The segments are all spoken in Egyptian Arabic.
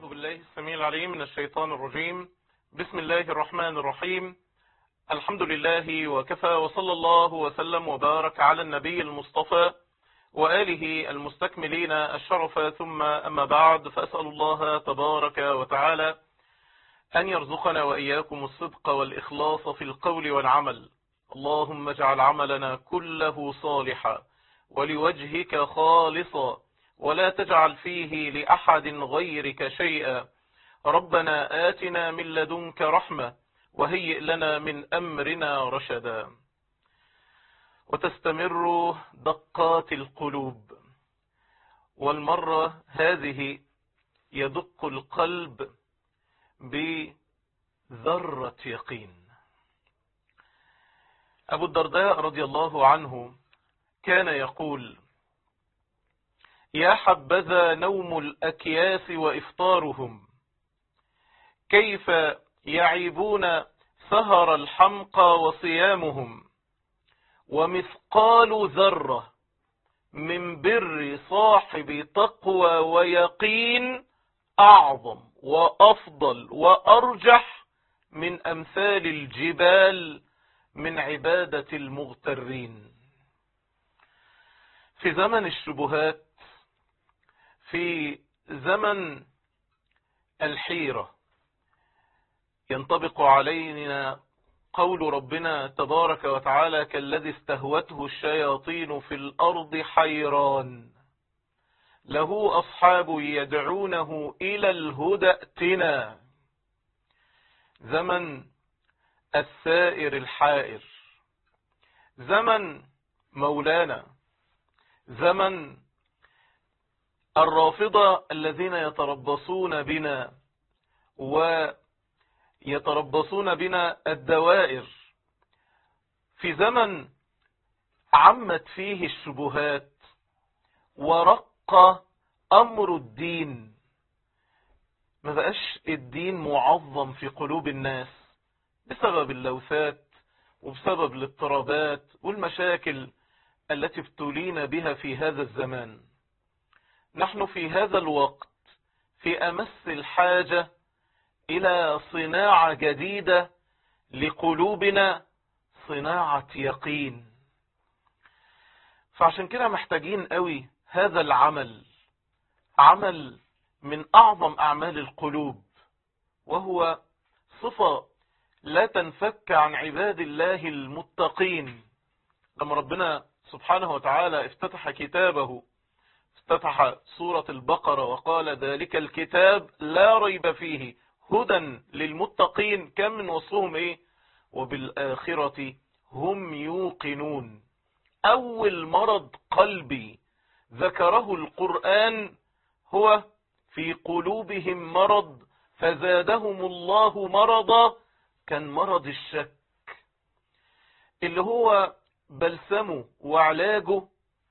بالله السميع العليم من الشيطان الرجيم بسم الله الرحمن الرحيم الحمد لله وكفى وصلى الله وسلم وبارك على النبي المصطفى وآله المستكملين الشرف ثم أما بعد فأسأل الله تبارك وتعالى أن يرزقنا وإياكم الصدق والإخلاص في القول والعمل اللهم اجعل عملنا كله صالحا ولوجهك خالصا ولا تجعل فيه لأحد غيرك شيئا ربنا آتنا من لدنك رحمة وهيئ لنا من أمرنا رشدا وتستمر دقات القلوب والمرة هذه يدق القلب بذرة يقين أبو الدرداء رضي الله عنه كان يقول يا حبذا نوم الأكياس وإفطارهم كيف يعيبون سهر الحمقى وصيامهم ومثقال ذرة من بر صاحب تقوى ويقين أعظم وأفضل وأرجح من أمثال الجبال من عبادة المغترين في زمن الشبهات في زمن الحيرة ينطبق علينا قول ربنا تبارك وتعالى كالذي استهوته الشياطين في الأرض حيران له أصحاب يدعونه إلى الهدى ائتنا زمن السائر الحائر زمن مولانا زمن الرافضة الذين يتربصون بنا ويتربصون بنا الدوائر في زمن عمت فيه الشبهات ورق أمر الدين ما بقاش الدين معظم في قلوب الناس بسبب اللوثات وبسبب الاضطرابات والمشاكل التي ابتلينا بها في هذا الزمان نحن في هذا الوقت في أمس الحاجة إلى صناعة جديدة لقلوبنا صناعة يقين فعشان كده محتاجين قوي هذا العمل عمل من أعظم أعمال القلوب وهو صفة لا تنفك عن عباد الله المتقين لما ربنا سبحانه وتعالى افتتح كتابه افتتح سورة البقرة وقال ذلك الكتاب لا ريب فيه هدى للمتقين كم من وصفهم ايه وبالآخرة هم يوقنون أول مرض قلبي ذكره القرآن هو في قلوبهم مرض فزادهم الله مرضا كان مرض الشك اللي هو بلسمه وعلاجه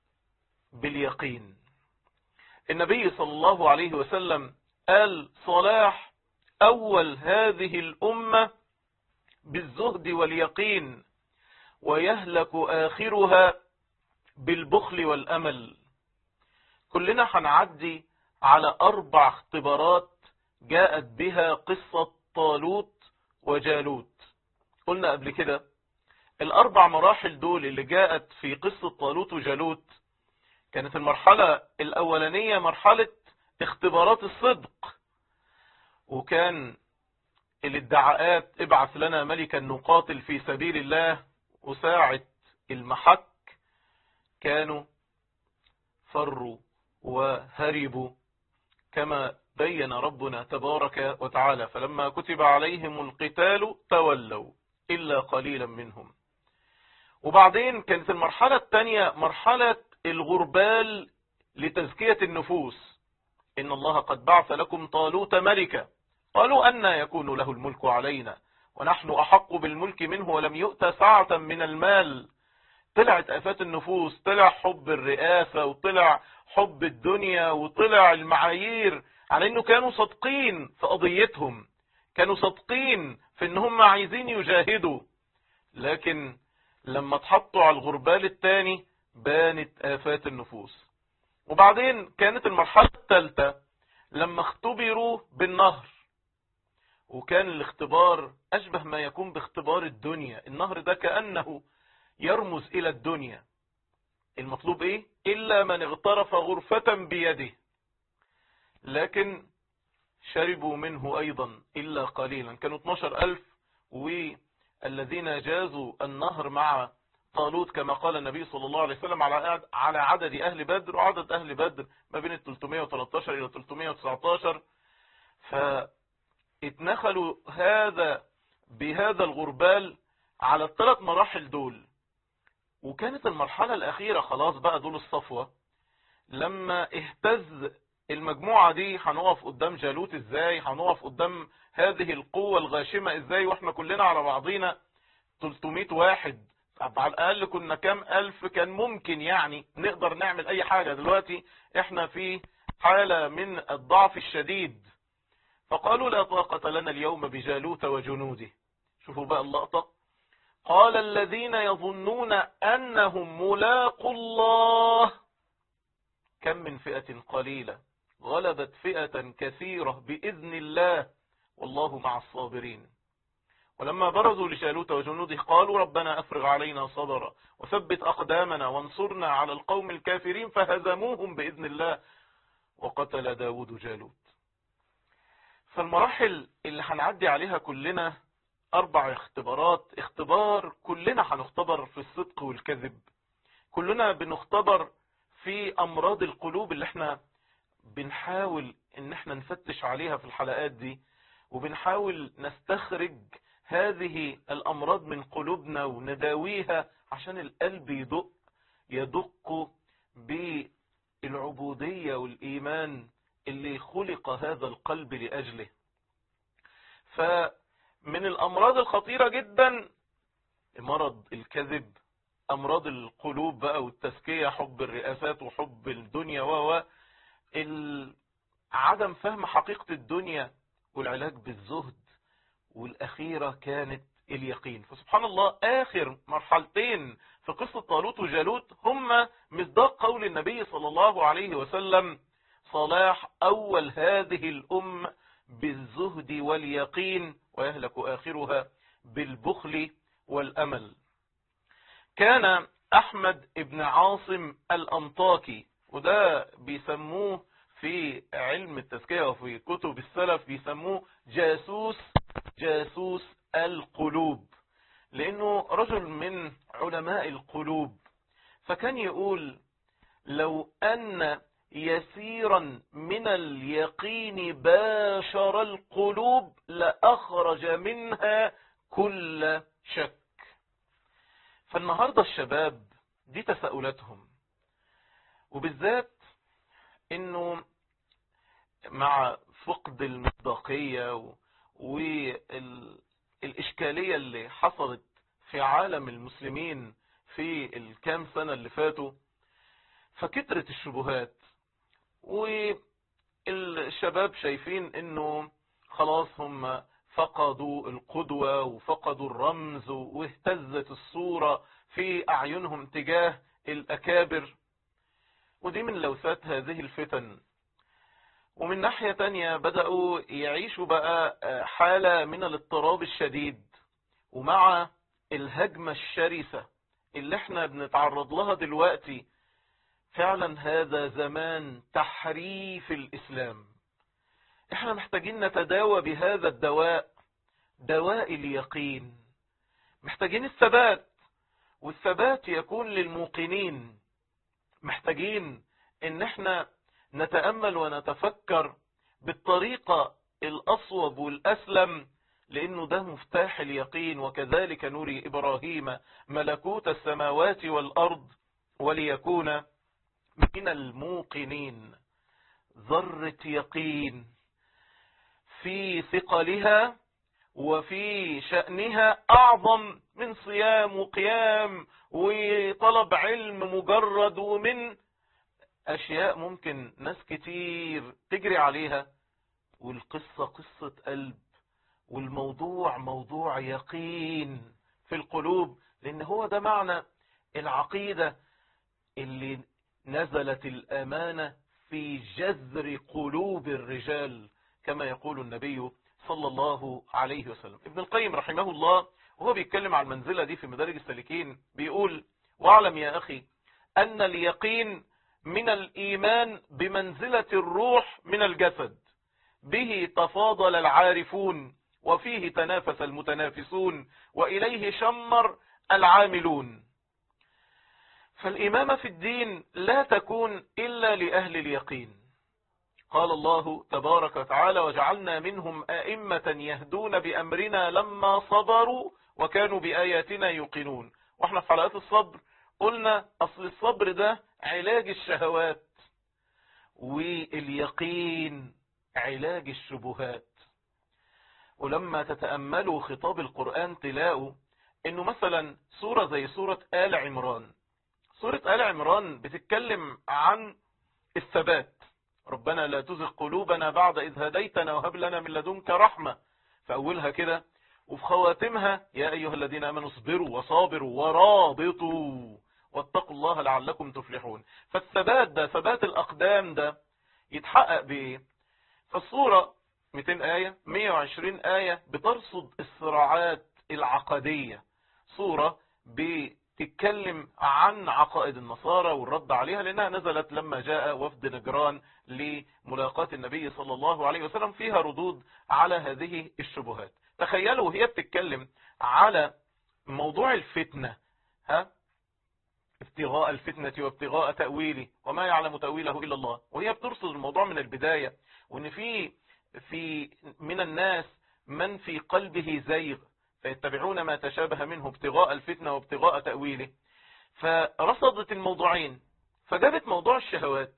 باليقين النبي صلى الله عليه وسلم قال صلاح أول هذه الأمة بالزهد واليقين ويهلك آخرها بالبخل والأمل كلنا هنعدي على أربع اختبارات جاءت بها قصة طالوت وجالوت قلنا قبل كده الأربع مراحل دول اللي جاءت في قصة طالوت وجالوت كانت المرحلة الأولانية مرحلة اختبارات الصدق وكان الادعاءات ابعث لنا ملكا نقاتل في سبيل الله وساعة المحك كانوا فروا وهربوا كما بين ربنا تبارك وتعالى فلما كتب عليهم القتال تولوا إلا قليلا منهم وبعدين كانت المرحلة الثانية مرحلة الغربال لتزكية النفوس إن الله قد بعث لكم طالوت ملكا قالوا أن يكون له الملك علينا ونحن أحق بالملك منه ولم يؤت ساعة من المال طلعت آفات النفوس طلع حب الرئاسة وطلع حب الدنيا وطلع المعايير على انه كانوا صادقين في قضيتهم كانوا صادقين في ان هم عايزين يجاهدوا لكن لما اتحطوا على الغربال الثاني بانت آفات النفوس وبعدين كانت المرحلة الثالثة لما اختبروا بالنهر وكان الاختبار أشبه ما يكون باختبار الدنيا النهر ده كأنه يرمز إلى الدنيا المطلوب إيه؟ إلا من اغترف غرفة بيده لكن شربوا منه أيضا إلا قليلا كانوا 12 ألف والذين جازوا النهر مع طالوت كما قال النبي صلى الله عليه وسلم على على عدد أهل بدر وعدد أهل بدر ما بين 313 إلى 319 فاتنخلوا هذا بهذا الغربال على الثلاث مراحل دول وكانت المرحلة الأخيرة خلاص بقى دول الصفوة لما اهتز المجموعة دي هنقف قدام جالوت ازاي هنقف قدام هذه القوة الغاشمة ازاي واحنا كلنا على بعضينا 300 واحد على الاقل كنا كام الف كان ممكن يعني نقدر نعمل اي حاجة دلوقتي احنا في حالة من الضعف الشديد فقالوا لا طاقة لنا اليوم بجالوت وجنوده شوفوا بقى اللقطة قال الذين يظنون انهم ملاقوا الله كم من فئة قليلة غلبت فئة كثيرة بإذن الله والله مع الصابرين ولما برزوا لشالوت وجنوده قالوا ربنا أفرغ علينا صبرا وثبت أقدامنا وانصرنا على القوم الكافرين فهزموهم بإذن الله وقتل داود جالوت فالمراحل اللي هنعدي عليها كلنا أربع اختبارات اختبار كلنا هنختبر في الصدق والكذب كلنا بنختبر في أمراض القلوب اللي احنا بنحاول ان احنا نفتش عليها في الحلقات دي وبنحاول نستخرج هذه الامراض من قلوبنا ونداويها عشان القلب يدق يدق بالعبودية والايمان اللي خلق هذا القلب لاجله فمن الامراض الخطيرة جدا مرض الكذب امراض القلوب بقى والتزكية حب الرئاسات وحب الدنيا و عدم فهم حقيقة الدنيا والعلاج بالزهد والأخيرة كانت اليقين فسبحان الله آخر مرحلتين في قصة طالوت وجالوت هم مصداق قول النبي صلى الله عليه وسلم صلاح أول هذه الأم بالزهد واليقين ويهلك آخرها بالبخل والأمل كان أحمد ابن عاصم الأنطاكي وده بيسموه في علم التزكية وفي كتب السلف بيسموه جاسوس جاسوس القلوب لانه رجل من علماء القلوب فكان يقول لو ان يسيرا من اليقين باشر القلوب لأخرج منها كل شك فالنهاردة الشباب دي تساؤلاتهم وبالذات انه مع فقد المصداقية والإشكالية اللي حصلت في عالم المسلمين في الكام سنة اللي فاتوا فكترت الشبهات والشباب شايفين انه خلاص هم فقدوا القدوة وفقدوا الرمز واهتزت الصورة في أعينهم تجاه الأكابر ودي من لوثات هذه الفتن ومن ناحية تانية بدأوا يعيشوا بقى حالة من الاضطراب الشديد ومع الهجمة الشرسة اللي احنا بنتعرض لها دلوقتي فعلا هذا زمان تحريف الإسلام احنا محتاجين نتداوى بهذا الدواء دواء اليقين محتاجين الثبات والثبات يكون للموقنين محتاجين ان احنا نتأمل ونتفكر بالطريقة الأصوب والأسلم لأنه ده مفتاح اليقين وكذلك نري إبراهيم ملكوت السماوات والأرض وليكون من الموقنين ذرة يقين في ثقلها وفي شأنها أعظم من صيام وقيام وطلب علم مجرد ومن أشياء ممكن ناس كتير تجري عليها والقصة قصة قلب والموضوع موضوع يقين في القلوب لأن هو ده معنى العقيدة اللي نزلت الأمانة في جذر قلوب الرجال كما يقول النبي صلى الله عليه وسلم ابن القيم رحمه الله وهو بيتكلم عن المنزلة دي في مدارج السالكين بيقول واعلم يا أخي أن اليقين من الإيمان بمنزلة الروح من الجسد به تفاضل العارفون وفيه تنافس المتنافسون وإليه شمر العاملون فالإمامة في الدين لا تكون إلا لأهل اليقين قال الله تبارك وتعالى وجعلنا منهم أئمة يهدون بأمرنا لما صبروا وكانوا بآياتنا يوقنون واحنا في حلقات الصبر قلنا أصل الصبر ده علاج الشهوات واليقين علاج الشبهات ولما تتأملوا خطاب القرآن تلاقوا انه مثلا سورة زي سورة آل عمران سورة آل عمران بتتكلم عن الثبات ربنا لا تزغ قلوبنا بعد إذ هديتنا وهب لنا من لدنك رحمة فأولها كده وفي خواتمها يا أيها الذين آمنوا اصبروا وصابروا ورابطوا واتقوا الله لعلكم تفلحون فالثبات ده ثبات الأقدام ده يتحقق بإيه فالصورة 200 آية 120 آية بترصد الصراعات العقدية صورة بتتكلم عن عقائد النصارى والرد عليها لأنها نزلت لما جاء وفد نجران لملاقاة النبي صلى الله عليه وسلم فيها ردود على هذه الشبهات تخيلوا وهي بتتكلم على موضوع الفتنة ها ابتغاء الفتنة وابتغاء تأويله وما يعلم تأويله إلا الله وهي بترصد الموضوع من البداية وان في في من الناس من في قلبه زيغ فيتبعون ما تشابه منه ابتغاء الفتنة وابتغاء تأويله فرصدت الموضوعين فجابت موضوع الشهوات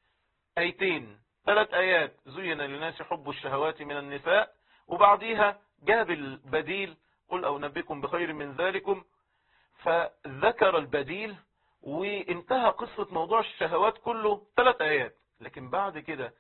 ايتين ثلاث ايات زين للناس حب الشهوات من النساء وبعديها جاب البديل قل او نبكم بخير من ذلكم فذكر البديل وانتهى قصة موضوع الشهوات كله ثلاث ايات لكن بعد كده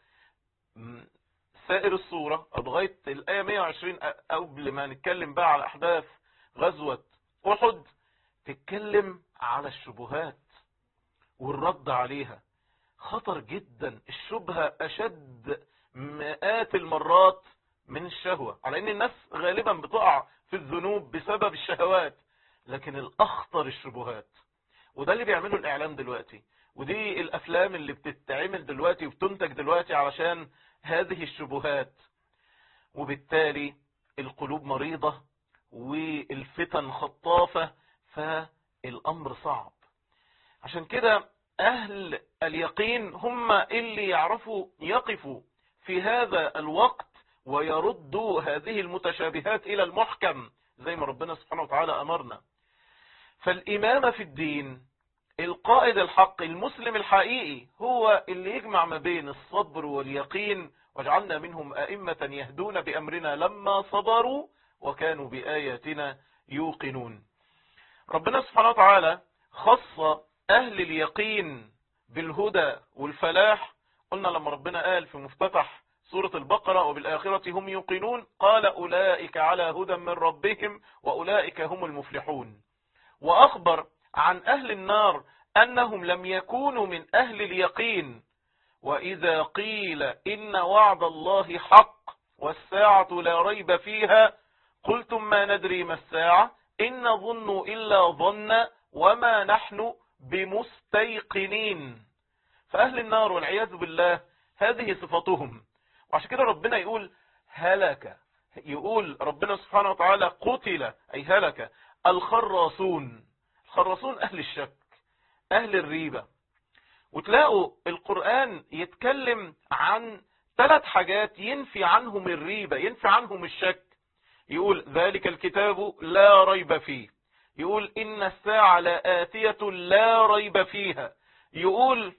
سائر الصورة لغاية الآية 120 قبل ما نتكلم بقى على أحداث غزوة أحد تتكلم على الشبهات والرد عليها خطر جدا الشبهة أشد مئات المرات من الشهوة على أن الناس غالبا بتقع في الذنوب بسبب الشهوات لكن الأخطر الشبهات وده اللي بيعمله الإعلام دلوقتي ودي الأفلام اللي بتتعمل دلوقتي وبتنتج دلوقتي علشان هذه الشبهات وبالتالي القلوب مريضة والفتن خطافة فالأمر صعب عشان كده أهل اليقين هم اللي يعرفوا يقفوا في هذا الوقت ويردوا هذه المتشابهات إلى المحكم زي ما ربنا سبحانه وتعالى أمرنا فالإمامة في الدين القائد الحق المسلم الحقيقي هو اللي يجمع ما بين الصبر واليقين وجعلنا منهم أئمة يهدون بأمرنا لما صبروا وكانوا بآياتنا يوقنون ربنا سبحانه وتعالى خص أهل اليقين بالهدى والفلاح قلنا لما ربنا قال في مفتتح سورة البقرة وبالآخرة هم يوقنون قال أولئك على هدى من ربهم وأولئك هم المفلحون وأخبر عن أهل النار أنهم لم يكونوا من أهل اليقين وإذا قيل إن وعد الله حق والساعة لا ريب فيها قلتم ما ندري ما الساعة إن نظن إلا ظن وما نحن بمستيقنين فأهل النار والعياذ بالله هذه صفتهم وعشان كده ربنا يقول هلك يقول ربنا سبحانه وتعالى قتل أي هلك الخراصون الخراصون أهل الشك أهل الريبة وتلاقوا القرآن يتكلم عن ثلاث حاجات ينفي عنهم الريبة ينفي عنهم الشك يقول ذلك الكتاب لا ريب فيه يقول إن الساعة لآتية لا ريب فيها يقول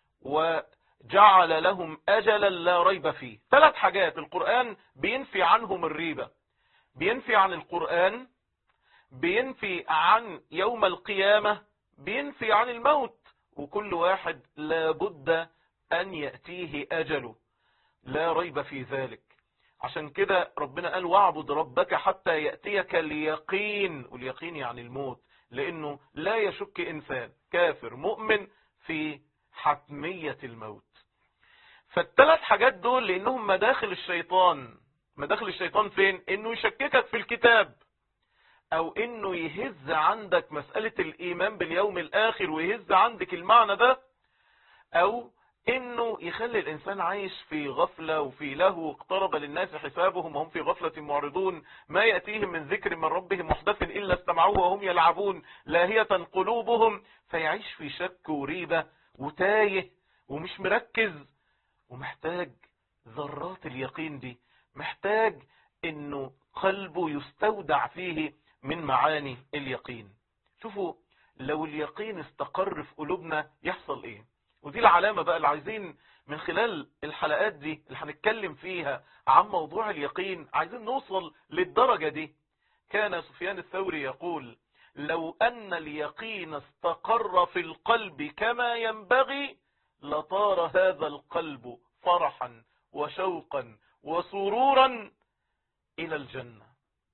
وجعل لهم أجلا لا ريب فيه ثلاث حاجات القرآن بينفي عنهم الريبة بينفي عن القرآن بينفي عن يوم القيامة بينفي عن الموت وكل واحد لابد أن يأتيه أجله لا ريب في ذلك عشان كده ربنا قال واعبد ربك حتى يأتيك اليقين واليقين يعني الموت لأنه لا يشك إنسان كافر مؤمن في حتمية الموت فالثلاث حاجات دول لانهم مداخل الشيطان مداخل الشيطان فين انه يشككك في الكتاب او انه يهز عندك مسألة الايمان باليوم الاخر ويهز عندك المعنى ده او انه يخلي الانسان عايش في غفلة وفي له اقترب للناس حسابهم وهم في غفلة معرضون ما يأتيهم من ذكر من ربهم محدث الا استمعوه وهم يلعبون لاهية قلوبهم فيعيش في شك وريبة وتايه ومش مركز ومحتاج ذرات اليقين دي محتاج انه قلبه يستودع فيه من معاني اليقين شوفوا لو اليقين استقر في قلوبنا يحصل ايه ودي العلامة بقى اللي عايزين من خلال الحلقات دي اللي هنتكلم فيها عن موضوع اليقين عايزين نوصل للدرجة دي كان سفيان الثوري يقول لو أن اليقين استقر في القلب كما ينبغي لطار هذا القلب فرحا وشوقا وسرورا إلى الجنة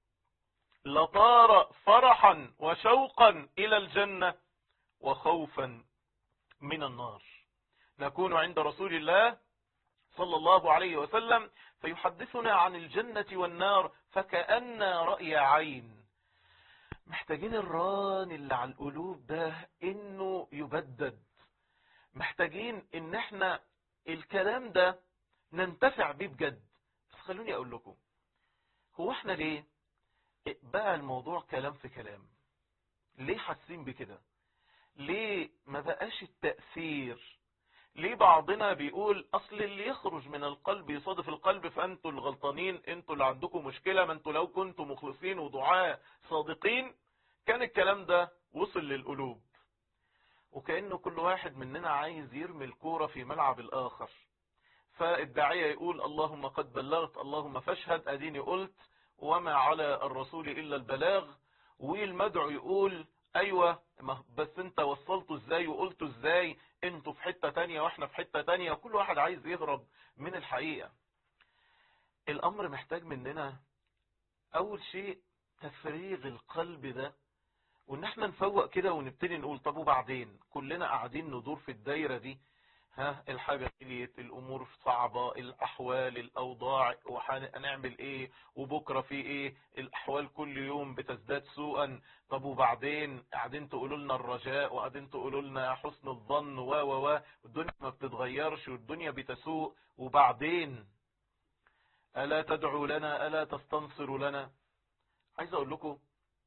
لطار فرحا وشوقا إلى الجنة وخوفا من النار نكون عند رسول الله صلى الله عليه وسلم فيحدثنا عن الجنة والنار فكأن رأي عين محتاجين الران اللي على القلوب ده انه يبدد محتاجين ان احنا الكلام ده ننتفع بيه بجد بس خلوني اقول لكم هو احنا ليه بقى الموضوع كلام في كلام ليه حاسين بكده ليه ما بقاش التأثير ليه بعضنا بيقول اصل اللي يخرج من القلب يصادف القلب فانتوا الغلطانين انتوا اللي عندكم مشكلة ما انتوا لو كنتوا مخلصين ودعاء صادقين كان الكلام ده وصل للقلوب وكأنه كل واحد مننا عايز يرمي الكورة في ملعب الآخر فالداعية يقول اللهم قد بلغت اللهم فاشهد أديني قلت وما على الرسول إلا البلاغ والمدعو يقول أيوة بس انت وصلته ازاي وقلته ازاي انتوا في حتة تانية واحنا في حتة تانية وكل واحد عايز يهرب من الحقيقة الأمر محتاج مننا أول شيء تفريغ القلب ده وان احنا نفوق كده ونبتدي نقول طب وبعدين كلنا قاعدين ندور في الدايرة دي ها الحاجة غليت الامور صعبة الاحوال الاوضاع وهنعمل ايه وبكرة في ايه الاحوال كل يوم بتزداد سوءا طب وبعدين قاعدين تقولوا لنا الرجاء وقاعدين تقولوا لنا حسن الظن و و و الدنيا ما بتتغيرش والدنيا بتسوء وبعدين الا تدعو لنا الا تستنصر لنا عايز اقول لكم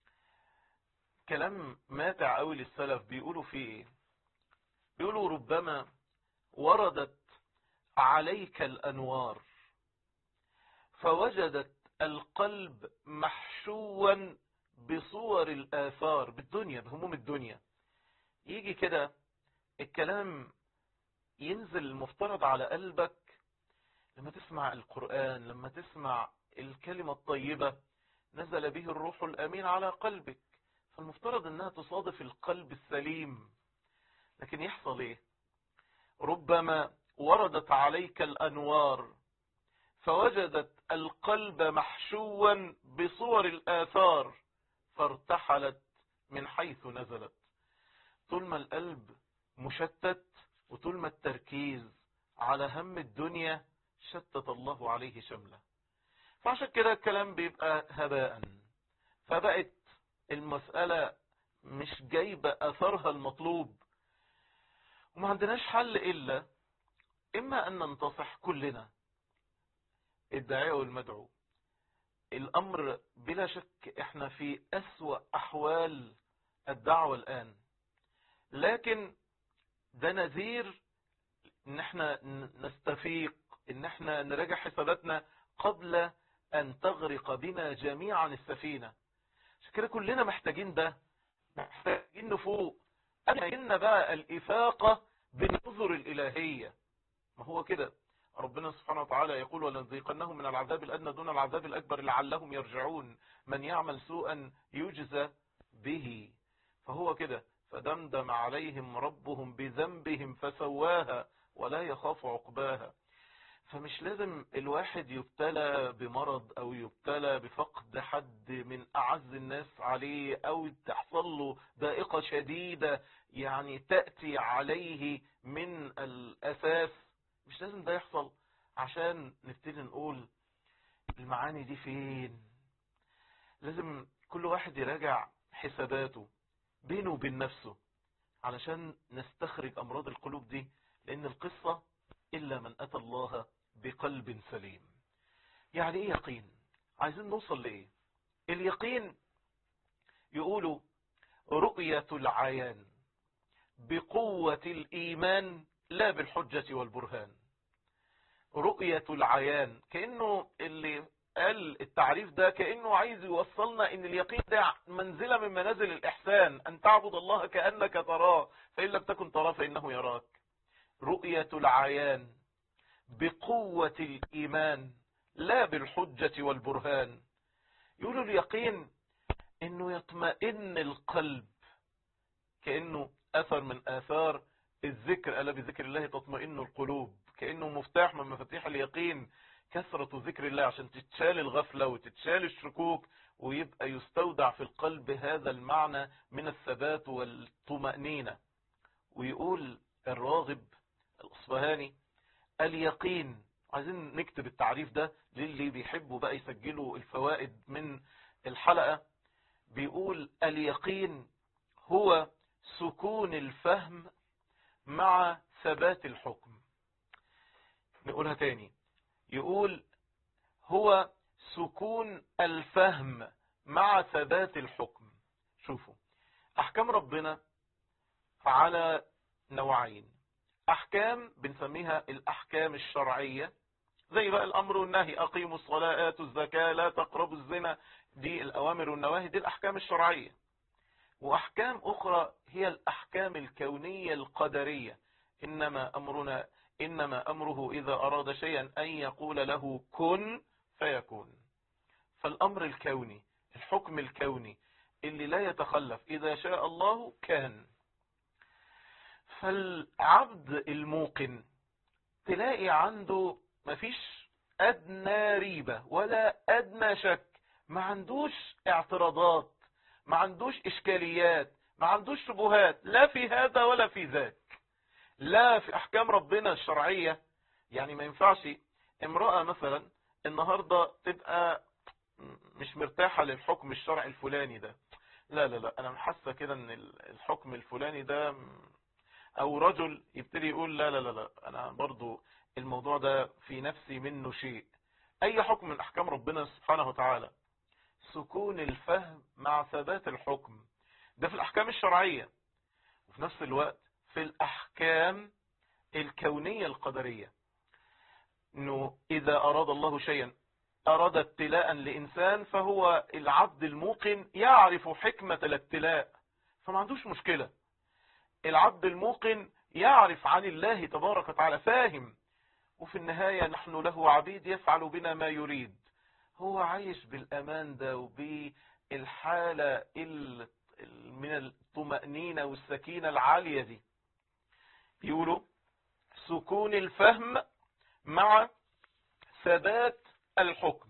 كلام ماتع قوي للسلف بيقولوا فيه ايه بيقولوا ربما وردت عليك الانوار فوجدت القلب محشوا بصور الاثار بالدنيا بهموم الدنيا يجي كده الكلام ينزل المفترض على قلبك لما تسمع القرآن لما تسمع الكلمة الطيبة نزل به الروح الأمين على قلبك فالمفترض انها تصادف القلب السليم لكن يحصل ايه ربما وردت عليك الانوار فوجدت القلب محشوا بصور الاثار فارتحلت من حيث نزلت طول ما القلب مشتت وطول ما التركيز على هم الدنيا شتت الله عليه شمله فعشان كده الكلام بيبقى هباء فبقت المسألة مش جايبة أثرها المطلوب وما عندناش حل إلا إما أن ننتصح كلنا الداعية والمدعو الأمر بلا شك إحنا في أسوأ أحوال الدعوة الآن لكن ده نذير إن إحنا نستفيق إن إحنا نراجع حساباتنا قبل أن تغرق بنا جميعا السفينة عشان كده كلنا محتاجين ده محتاجين نفوق محتاجين بقى الإفاقة بالنظر الإلهية ما هو كده ربنا سبحانه وتعالى يقول ولنذيقنهم من العذاب الأدنى دون العذاب الأكبر لعلهم يرجعون من يعمل سوءا يجزى به فهو كده فدمدم عليهم ربهم بذنبهم فسواها ولا يخاف عقباها فمش لازم الواحد يبتلى بمرض او يبتلى بفقد حد من اعز الناس عليه او تحصل له ضائقة شديدة يعني تأتي عليه من الاساس مش لازم ده يحصل عشان نبتدي نقول المعاني دي فين لازم كل واحد يراجع حساباته بينه وبين نفسه علشان نستخرج أمراض القلوب دي لأن القصة إلا من أتى الله بقلب سليم يعني إيه يقين عايزين نوصل لإيه اليقين يقولوا رؤية العيان بقوة الإيمان لا بالحجة والبرهان رؤية العيان كأنه اللي قال التعريف ده كأنه عايز يوصلنا ان اليقين ده منزلة من منازل الإحسان أن تعبد الله كأنك تراه فإن لم تكن تراه فإنه يراك رؤية العيان بقوة الإيمان لا بالحجة والبرهان يقولوا اليقين انه يطمئن القلب كأنه أثر من آثار الذكر ألا بذكر الله تطمئن القلوب كأنه مفتاح من مفاتيح اليقين كثرة ذكر الله عشان تتشال الغفلة وتتشال الشكوك ويبقى يستودع في القلب هذا المعنى من الثبات والطمأنينة ويقول الراغب الأصفهاني اليقين عايزين نكتب التعريف ده للي بيحبوا بقى يسجلوا الفوائد من الحلقة بيقول اليقين هو سكون الفهم مع ثبات الحكم نقولها تاني يقول هو سكون الفهم مع ثبات الحكم شوفوا احكام ربنا على نوعين احكام بنسميها الاحكام الشرعية زي بقى الامر والنهي اقيموا الصلاة اتوا الزكاة لا تقربوا الزنا دي الاوامر والنواهي دي الاحكام الشرعية واحكام اخرى هي الاحكام الكونية القدرية انما امرنا انما امره اذا اراد شيئا ان يقول له كن فيكون فالامر الكوني الحكم الكوني اللي لا يتخلف اذا شاء الله كان فالعبد الموقن تلاقي عنده مفيش ادنى ريبة ولا ادنى شك ما عندوش اعتراضات ما عندوش اشكاليات ما عندوش شبهات لا في هذا ولا في ذاك لا في احكام ربنا الشرعية يعني ما ينفعش امرأة مثلا النهاردة تبقى مش مرتاحة للحكم الشرعي الفلاني ده لا لا لا انا حاسة كده ان الحكم الفلاني ده او رجل يبتدي يقول لا لا لا لا انا برضو الموضوع ده في نفسي منه شيء اي حكم من احكام ربنا سبحانه وتعالى سكون الفهم مع ثبات الحكم ده في الاحكام الشرعية وفي نفس الوقت في الاحكام الكونية القدرية انه اذا اراد الله شيئا اراد ابتلاء لانسان فهو العبد الموقن يعرف حكمة الابتلاء فما عندوش مشكلة العبد الموقن يعرف عن الله تبارك وتعالى فاهم وفي النهاية نحن له عبيد يفعل بنا ما يريد هو عايش بالأمان ده وبالحالة من الطمأنينة والسكينة العالية دي يقولوا سكون الفهم مع ثبات الحكم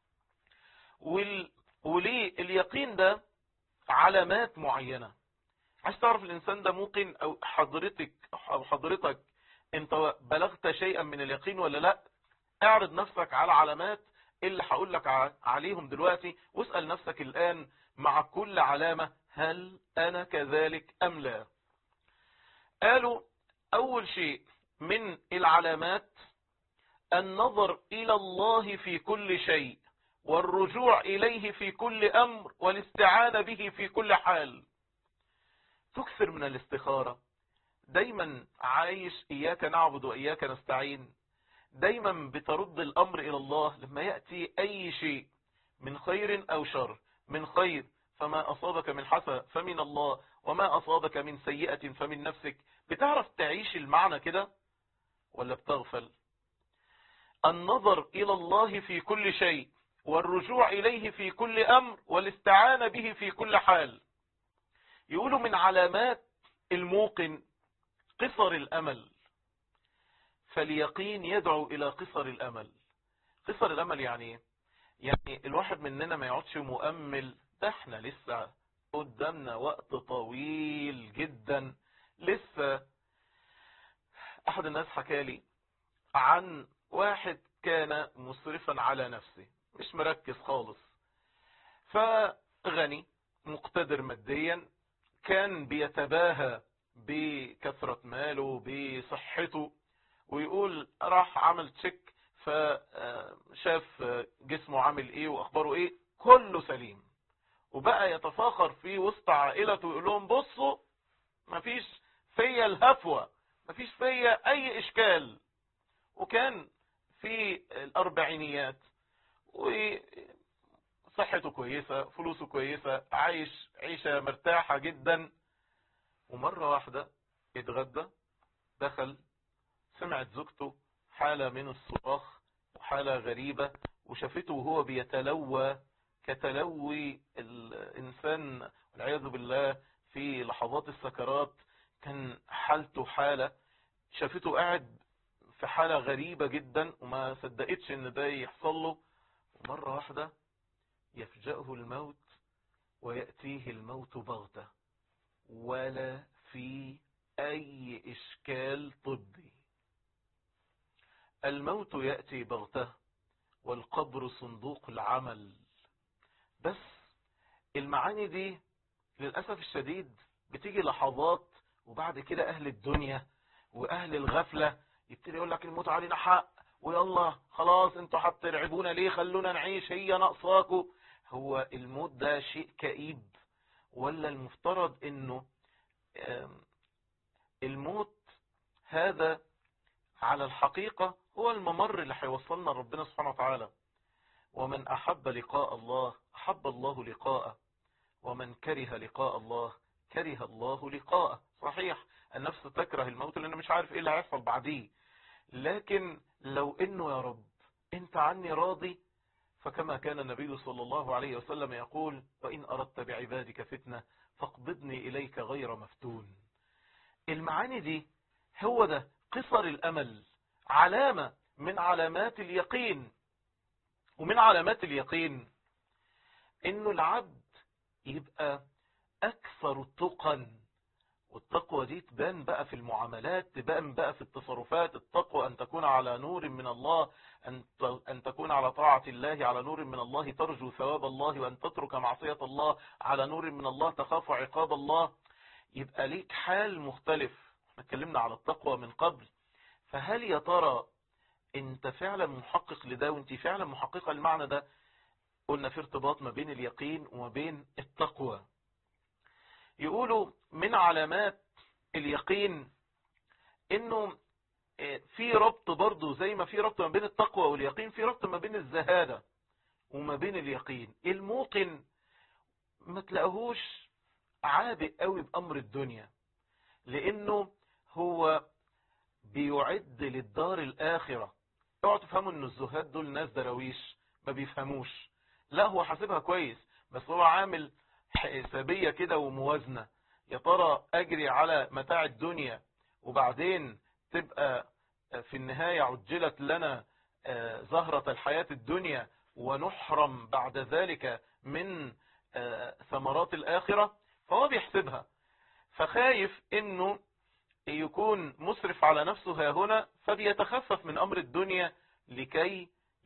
وليه اليقين ده علامات معينة عايز تعرف الإنسان ده ممكن أو حضرتك أو حضرتك انت بلغت شيئا من اليقين ولا لا اعرض نفسك على علامات اللي هقول لك عليهم دلوقتي واسأل نفسك الآن مع كل علامة هل أنا كذلك أم لا قالوا أول شيء من العلامات النظر إلى الله في كل شيء والرجوع إليه في كل أمر والاستعانة به في كل حال تكثر من الاستخارة دايما عايش إياك نعبد وإياك نستعين دايما بترد الأمر إلى الله لما يأتي أي شيء من خير أو شر من خير فما أصابك من حسن فمن الله وما أصابك من سيئة فمن نفسك بتعرف تعيش المعنى كده ولا بتغفل النظر إلى الله في كل شيء والرجوع إليه في كل أمر والاستعانة به في كل حال يقولوا من علامات الموقن قصر الأمل فاليقين يدعو إلى قصر الأمل قصر الأمل يعني ايه يعني الواحد مننا ما يقعدش مؤمل ده احنا لسه قدامنا وقت طويل جدا لسه احد الناس حكالي عن واحد كان مسرفا على نفسه مش مركز خالص فغني مقتدر ماديا كان بيتباهى بكثرة ماله بصحته ويقول راح عمل تشيك فشاف جسمه عامل ايه واخباره ايه كله سليم وبقى يتفاخر في وسط عائلته ويقول لهم بصوا مفيش فيا الهفوة مفيش فيا اي اشكال وكان في الاربعينيات وصحته كويسة فلوسه كويسة عايش عيشة مرتاحة جدا ومرة واحدة اتغدى دخل سمعت زوجته حالة من الصراخ وحالة غريبة وشافته وهو بيتلوى كتلوي الإنسان والعياذ بالله في لحظات السكرات كان حالته حالة شافته قاعد في حالة غريبة جدا وما صدقتش ان ده يحصل له ومرة واحدة يفجأه الموت ويأتيه الموت بغتة ولا في أي إشكال طبي الموت يأتي بغتة والقبر صندوق العمل بس المعاني دي للأسف الشديد بتيجي لحظات وبعد كده أهل الدنيا وأهل الغفلة يبتدي يقول لك الموت علينا حق ويلا خلاص انتوا هترعبونا ليه خلونا نعيش هي ناقصاكوا هو الموت ده شيء كئيب ولا المفترض انه الموت هذا على الحقيقة هو الممر اللي هيوصلنا ربنا سبحانه وتعالى ومن أحب لقاء الله أحب الله لقاءه ومن كره لقاء الله كره الله لقاءه صحيح النفس تكره الموت لأنه مش عارف إيه اللي هيحصل بعديه لكن لو إنه يا رب أنت عني راضي فكما كان النبي صلى الله عليه وسلم يقول وإن أردت بعبادك فتنة فاقبضني إليك غير مفتون المعاني دي هو ده قصر الأمل علامة من علامات اليقين ومن علامات اليقين انه العبد يبقى اكثر تقا والتقوى دي تبان بقى في المعاملات تبان بقى في التصرفات التقوى ان تكون على نور من الله ان ان تكون على طاعة الله على نور من الله ترجو ثواب الله وان تترك معصية الله على نور من الله تخاف عقاب الله يبقى ليك حال مختلف احنا اتكلمنا على التقوى من قبل فهل يا ترى انت فعلا محقق لده وانت فعلا محققة المعنى ده قلنا في ارتباط ما بين اليقين وما بين التقوى يقولوا من علامات اليقين انه في ربط برضه زي ما في ربط ما بين التقوى واليقين في ربط ما بين الزهادة وما بين اليقين الموقن ما تلاقوهوش عابئ قوي بأمر الدنيا لانه هو بيعد للدار الآخرة اوعوا تفهموا ان الزهاد دول ناس درويش ما بيفهموش لا هو حاسبها كويس بس هو عامل حسابية كده وموازنة يا ترى اجري على متاع الدنيا وبعدين تبقى في النهاية عجلت لنا زهرة الحياة الدنيا ونحرم بعد ذلك من ثمرات الآخرة فهو بيحسبها فخايف انه يكون مسرف على نفسه ها هنا فبيتخفف من أمر الدنيا لكي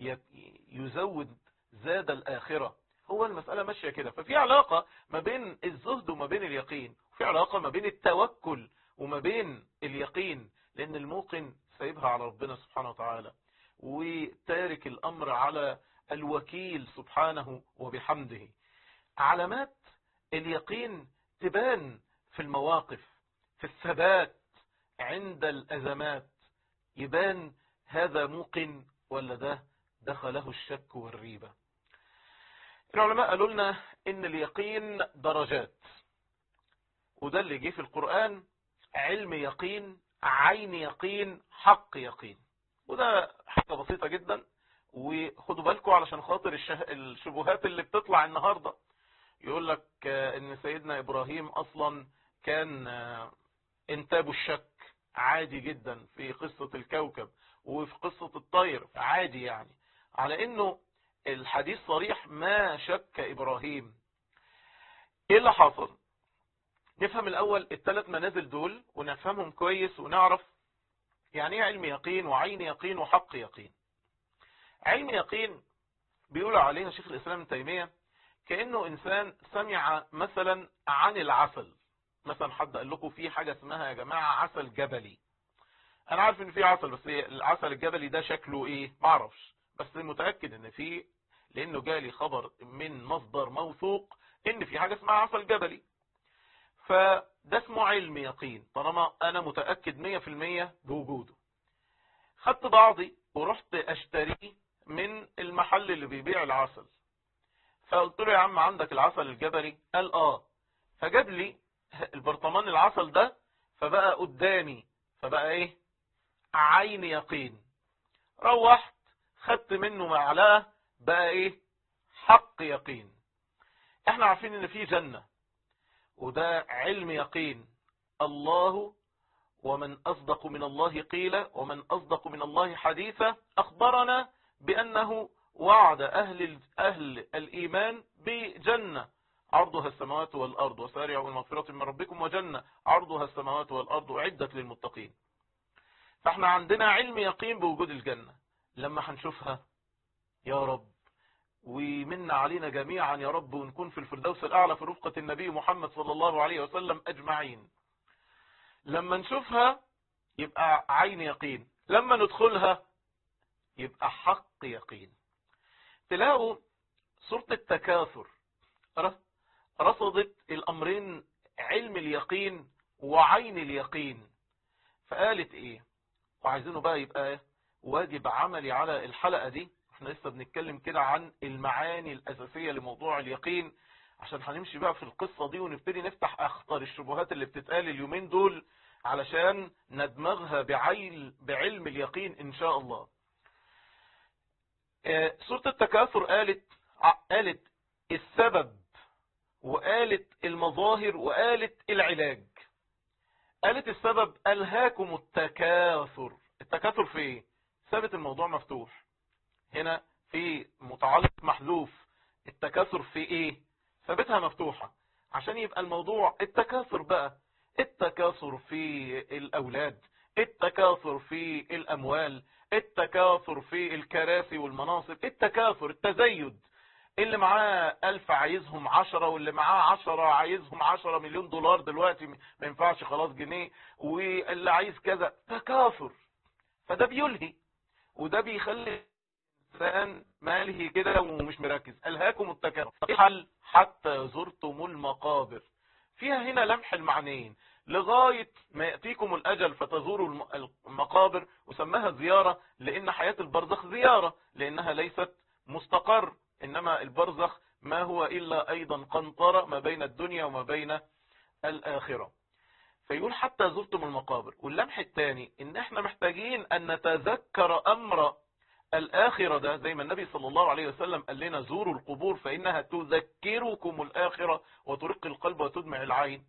يزود زاد الآخرة هو المسألة ماشية كده ففي علاقة ما بين الزهد وما بين اليقين وفي علاقة ما بين التوكل وما بين اليقين لأن الموقن سايبها على ربنا سبحانه وتعالى وتارك الأمر على الوكيل سبحانه وبحمده علامات اليقين تبان في المواقف في الثبات عند الأزمات يبان هذا موقن ولا ده دخله الشك والريبة العلماء قالوا لنا ان اليقين درجات وده اللي جه في القرآن علم يقين عين يقين حق يقين وده حاجة بسيطة جدا وخدوا بالكم علشان خاطر الشبهات اللي بتطلع النهاردة يقول لك ان سيدنا ابراهيم اصلا كان انتاب الشك عادي جدا في قصة الكوكب وفي قصة الطير عادي يعني على انه الحديث صريح ما شك ابراهيم ايه اللي حصل نفهم الاول الثلاث منازل دول ونفهمهم كويس ونعرف يعني ايه علم يقين وعين يقين وحق يقين علم يقين بيقول عليها شيخ الإسلام ابن تيمية كأنه إنسان سمع مثلا عن العسل مثلا حد قال لكم في حاجة اسمها يا جماعة عسل جبلي أنا عارف إن في عسل بس العسل الجبلي ده شكله إيه معرفش بس متأكد إن في لأنه جالي خبر من مصدر موثوق إن في حاجة اسمها عسل جبلي فده اسمه علم يقين طالما أنا متأكد 100% بوجوده خدت بعضي ورحت أشتريه من المحل اللي بيبيع العسل فقلت له يا عم عندك العسل الجبلي قال اه فجاب لي البرطمان العسل ده فبقى قدامي فبقى ايه عين يقين روحت خدت منه معلقه بقى ايه حق يقين احنا عارفين ان في جنة وده علم يقين الله ومن أصدق من الله قيل ومن أصدق من الله حديثا أخبرنا بأنه وعد أهل, أهل الإيمان بجنة عرضها السماوات والأرض وسارعوا المغفرة من ربكم وجنة عرضها السماوات والأرض أعدت للمتقين فاحنا عندنا علم يقين بوجود الجنة لما هنشوفها يا رب ومن علينا جميعا يا رب ونكون في الفردوس الأعلى في رفقة النبي محمد صلى الله عليه وسلم أجمعين لما نشوفها يبقى عين يقين لما ندخلها يبقى حق يقين تلاقوا سورة التكاثر رصدت الأمرين علم اليقين وعين اليقين فقالت ايه وعايزينه بقى يبقى ايه واجب عملي على الحلقة دي احنا لسه بنتكلم كده عن المعاني الأساسية لموضوع اليقين عشان هنمشي بقى في القصة دي ونبتدي نفتح أخطر الشبهات اللي بتتقال اليومين دول علشان ندمغها بعيل بعلم اليقين إن شاء الله سورة التكاثر قالت قالت السبب وقالت المظاهر وقالت العلاج قالت السبب ألهاكم التكاثر التكاثر في ايه ثابت الموضوع مفتوح هنا في متعلق محذوف التكاثر في ايه ثابتها مفتوحة عشان يبقى الموضوع التكاثر بقى التكاثر في الأولاد التكاثر في الأموال التكاثر في الكراسي والمناصب التكاثر التزيد اللي معاه ألف عايزهم عشرة واللي معاه عشرة عايزهم عشرة مليون دولار دلوقتي ما ينفعش خلاص جنيه واللي عايز كذا تكاثر فده بيلهي وده بيخلي الإنسان ماله كده ومش مركز ألهاكم التكاثر حل حتى زرتم المقابر فيها هنا لمح المعنيين لغاية ما يأتيكم الأجل فتزوروا المقابر وسماها زيارة لأن حياة البرزخ زيارة لأنها ليست مستقر إنما البرزخ ما هو إلا أيضا قنطرة ما بين الدنيا وما بين الآخرة فيقول حتى زرتم المقابر واللمح الثاني إن احنا محتاجين أن نتذكر أمر الآخرة ده زي ما النبي صلى الله عليه وسلم قال لنا زوروا القبور فإنها تذكركم الآخرة وترق القلب وتدمع العين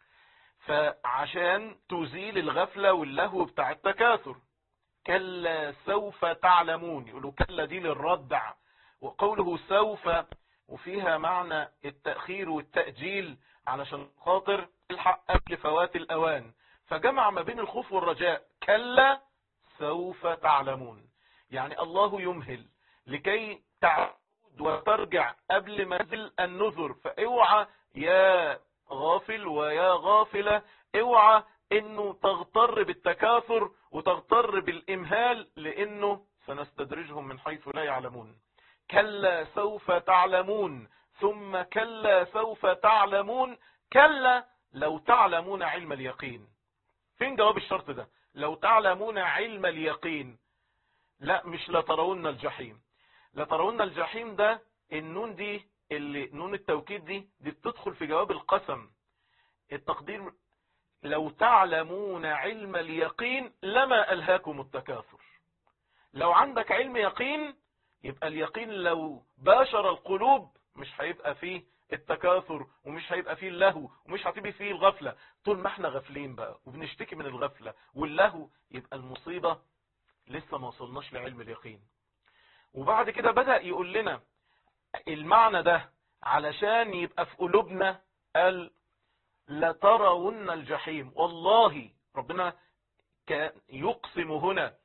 فعشان تزيل الغفلة واللهو بتاع التكاثر كلا سوف تعلمون يقولوا كلا دي للردع وقوله سوف وفيها معنى التأخير والتأجيل علشان خاطر الحق قبل فوات الأوان فجمع ما بين الخوف والرجاء كلا سوف تعلمون يعني الله يمهل لكي تعود وترجع قبل منزل النذر فاوعى يا غافل ويا غافلة اوعى انه تغتر بالتكاثر وتغتر بالامهال لانه سنستدرجهم من حيث لا يعلمون كلا سوف تعلمون ثم كلا سوف تعلمون كلا لو تعلمون علم اليقين فين جواب الشرط ده لو تعلمون علم اليقين لا مش لترون الجحيم لترون الجحيم ده النون دي اللي نون التوكيد دي دي بتدخل في جواب القسم التقدير لو تعلمون علم اليقين لما ألهاكم التكاثر لو عندك علم يقين يبقى اليقين لو باشر القلوب مش هيبقى فيه التكاثر ومش هيبقى فيه اللهو ومش هتبقى فيه الغفلة طول ما احنا غافلين بقى وبنشتكي من الغفلة واللهو يبقى المصيبة لسه ما وصلناش لعلم اليقين وبعد كده بدأ يقول لنا المعنى ده علشان يبقى في قلوبنا قال لترون الجحيم والله ربنا كان يقسم هنا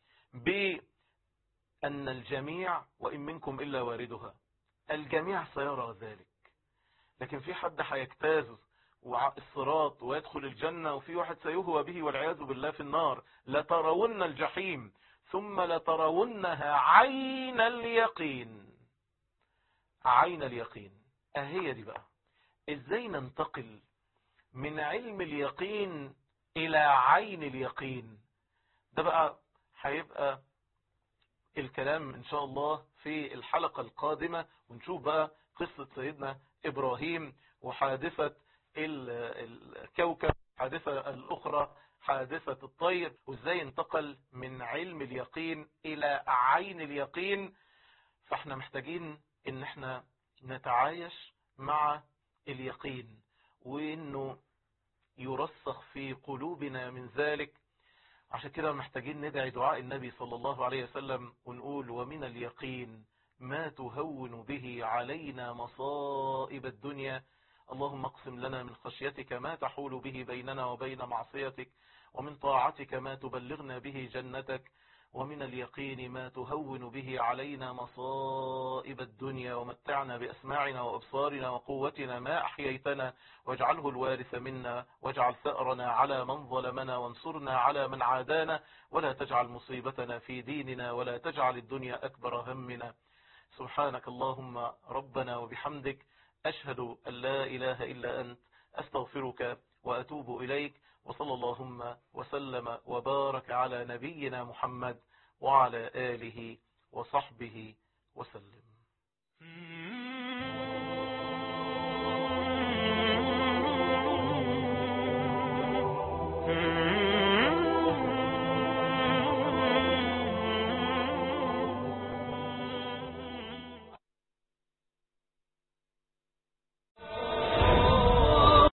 بأن الجميع وإن منكم إلا واردها الجميع سيرى ذلك لكن في حد هيجتاز الصراط ويدخل الجنة وفي واحد سيهوى به والعياذ بالله في النار لترون الجحيم ثم لترونها عين اليقين عين اليقين اهي دي بقى ازاي ننتقل من علم اليقين الى عين اليقين ده بقى هيبقى الكلام ان شاء الله في الحلقة القادمة ونشوف بقى قصة سيدنا ابراهيم وحادثة الكوكب حادثة الاخرى حادثة الطير وازاي انتقل من علم اليقين الى عين اليقين فاحنا محتاجين ان احنا نتعايش مع اليقين وانه يرسخ في قلوبنا من ذلك عشان كده محتاجين ندعي دعاء النبي صلى الله عليه وسلم ونقول ومن اليقين ما تهون به علينا مصائب الدنيا اللهم اقسم لنا من خشيتك ما تحول به بيننا وبين معصيتك ومن طاعتك ما تبلغنا به جنتك ومن اليقين ما تهون به علينا مصائب الدنيا ومتعنا بأسماعنا وأبصارنا وقوتنا ما أحييتنا واجعله الوارث منا واجعل ثأرنا على من ظلمنا وانصرنا على من عادانا ولا تجعل مصيبتنا في ديننا ولا تجعل الدنيا أكبر همنا سبحانك اللهم ربنا وبحمدك أشهد أن لا إله إلا أنت أستغفرك وأتوب إليك وصلى اللهم وسلم وبارك على نبينا محمد وعلى آله وصحبه وسلم